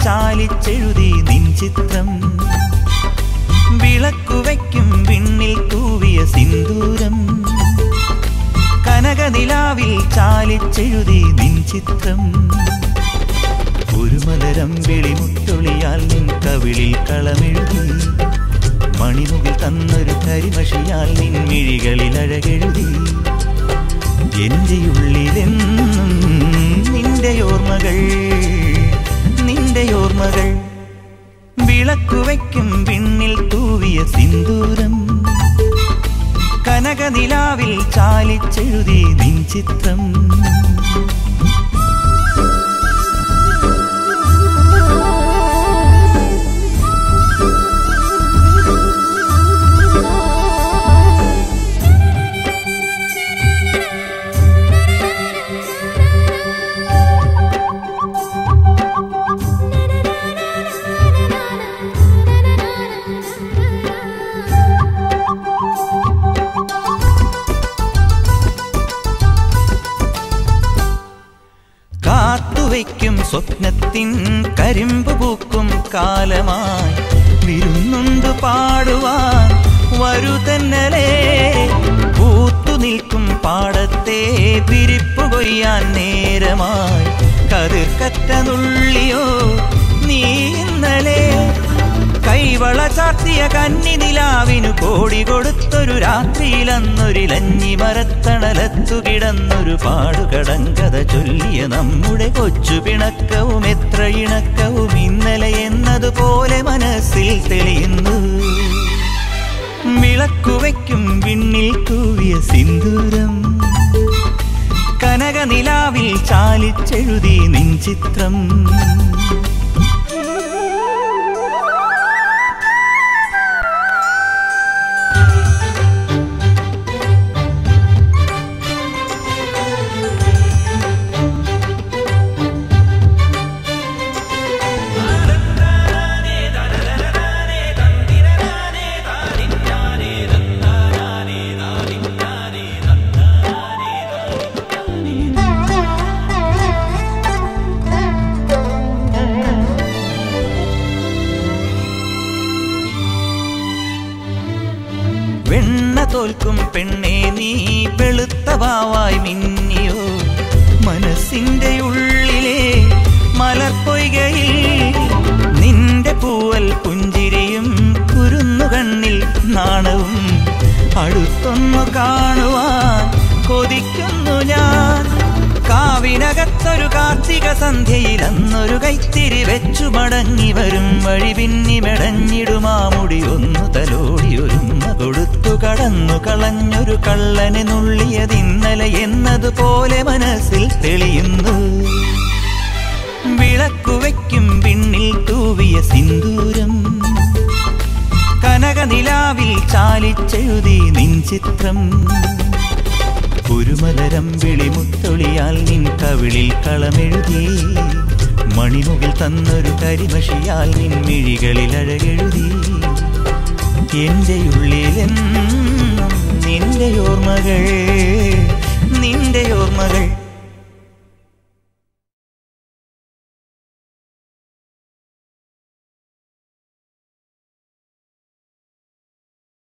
ചാലിച്ചെഴുതി നിൻ ചിത്രം വിളക്കുവയ്ക്കും വിണ്ണിൽ തൂവിയ സിന്ദൂരം കനകനിലാവിൽ ചാലിച്ചെഴുതി നിൻ ചിത്രം ഒരു മലരം വിളിമുത്തൊളിയാൽ നിൻ കവിളിൽ കളമെഴുതി മണിമുകിൽ തന്നൊരു കരിമഷിയാൽ നിൻ മിഴികളിൽ അഴകെഴുതി എന്റെ ഉള്ളിലെന്നും നിന്റെ ഓർമ്മകൾ നിന്റെ ഓർമ്മകൾ വിളക്കുവയ്ക്കും വിണ്ണിൽ തൂവിയ സിന്ദൂരം കനകനിലാവിൽ ചാലിച്ചെഴുതി നിൻ ചിത്രം കാത്തുവയ്ക്കും സ്വപ്നത്തിൻ കരിമ്പ് പൂക്കും കാലമായി വിരുന്നുണ്ട് പാടുവാൻ വരു തന്നലേ പൂത്തു നിൽക്കും പാടത്തെ പിരിപ്പു കൊയ്യാൻ നേരമായി കതിർക്കറ്റ നുള്ളിയോ നീ ഇന്നലെ കൈവള ചാർത്തിയ കന്നി നിലാവിനു കോടി കൊടുത്തൊരു രാത്രിയിലന്നൊരിലഞ്ഞി മരത്തണലത്തു കിടന്നൊരു പാടുകടങ്കഥ ചൊല്ലിയ നമ്മുടെ കൊച്ചു പിണക്കവും എത്ര ഇണക്കവും ഇന്നലെ എന്നതുപോലെ മനസ്സിൽ തെളിയുന്നു വിളക്കുവയ്ക്കും വിണ്ണിൽ തൂവിയ സിന്ദൂരം കനകനിലാവിൽ ചാലിച്ചെഴുതി നിൻ ചിത്രം വെണ്ണ തോൽക്കും പെണ്ണെ നീ വെളുത്ത വാവായി മിന്നിയോ മനസ്സിന്റെ ഉള്ളിലെ മലർപ്പൊയ്കയിൽ നിന്റെ പൂവൽ പുഞ്ചിരിയും കുരുന്നു കണ്ണിൽ നാണവും അടുത്തൊന്നു കാണുവാൻ കൊതിക്കുന്നു ഞാൻ കാവിനകത്തൊരു കാർത്തിക സന്ധ്യയിൽ അന്നൊരു കൈത്തിരി വെച്ചു മടങ്ങി വരും വഴി പിന്നി മെടഞ്ഞിടുമാ മുടി ഒന്നു തലോടി ഒരുമ്മ കൊടുത്തു കടന്നു കളഞ്ഞൊരു കള്ളനെ നുള്ളിയതിന്നലെ എന്നതുപോലെ മനസ്സിൽ തെളിയുന്നു വിളക്കുവയ്ക്കും പിന്നിൽ തൂവിയ സിന്ദൂരം കനകനിലാവിൽ ചാലിച്ചെഴുതി നിൻ ചിത്രം ഒരു മലരം വിളിമുത്തൊളിയാൽ നിൻ കവിളിൽ കളമെഴുതി മണിമുകിൽ തന്നൊരു കരിമഷിയാൽ നിൻ മിഴികളിൽ അഴകെഴുതി എന്റെ ഉള്ളിലെന്നും നിന്റെ ഓർമ്മകൾ നിന്റെ ഓർമ്മകൾ